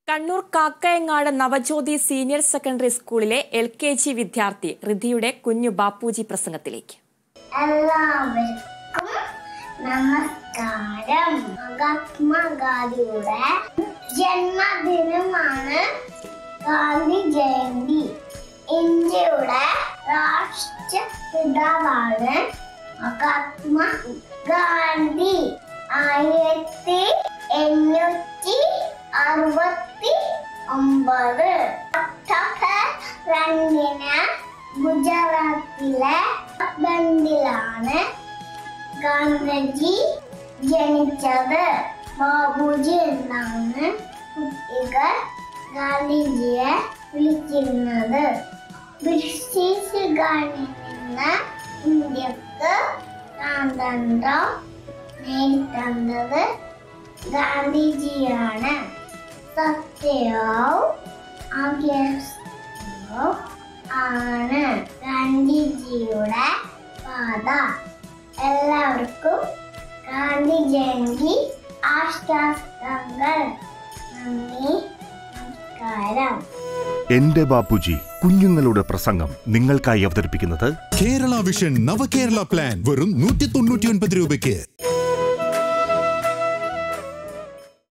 Kannur Kakkayangad Navajyothi senior secondary സ്കൂളിലെ L K G വിദ്യാർത്ഥി റിധിയുടെ കുഞ്ഞു ബാപ്പുജി പ്രസംഗത്തിലേക്ക് എല്ലാവർക്കും നമസ്കാരം മഹാത്മാഗാന്ധിയുടെ ജന്മദിനമാണ് ഗാന്ധി ജയന്തി ഇന്ത്യയുടെ രാഷ്ട്രപിതാവാണ് മഹാത്മാ ഗാന്ധി ആയിരത്തി എണ്ണൂറ്റി അറുപത്തി ഒമ്പത് ഒക്ടോബർ രണ്ടിന് ഗുജറാത്തിലെ ബന്ദിലാണ് ഗാന്ധിജി ജനിച്ചത് ബാബുജി എന്നാണ് കുട്ടികൾ ഗാന്ധിജിയെ വിളിച്ചിരുന്നത് ബ്രിട്ടീഷുകാരിൽ നിന്ന് ഇന്ത്യക്ക് സ്വാതന്ത്ര്യം നേടിത്തന്നത് ഗാന്ധിജിയാണ് സത്യവും അഹിംസയും ആണ് ഗാന്ധിജിയുടെ പാത എല്ലാവർക്കും ഗാന്ധി ജയന്തി ആശാസ്ത്രങ്ങൾ നന്ദി നമസ്കാരം എന്റെ ബാപ്പുജി കുഞ്ഞുങ്ങളുടെ പ്രസംഗം നിങ്ങൾക്കായി അവതരിപ്പിക്കുന്നത് കേരള വിഷൻ നവകേരള പ്ലാൻ വെറും നൂറ്റി തൊണ്ണൂറ്റി ഒൻപത് രൂപയ്ക്ക്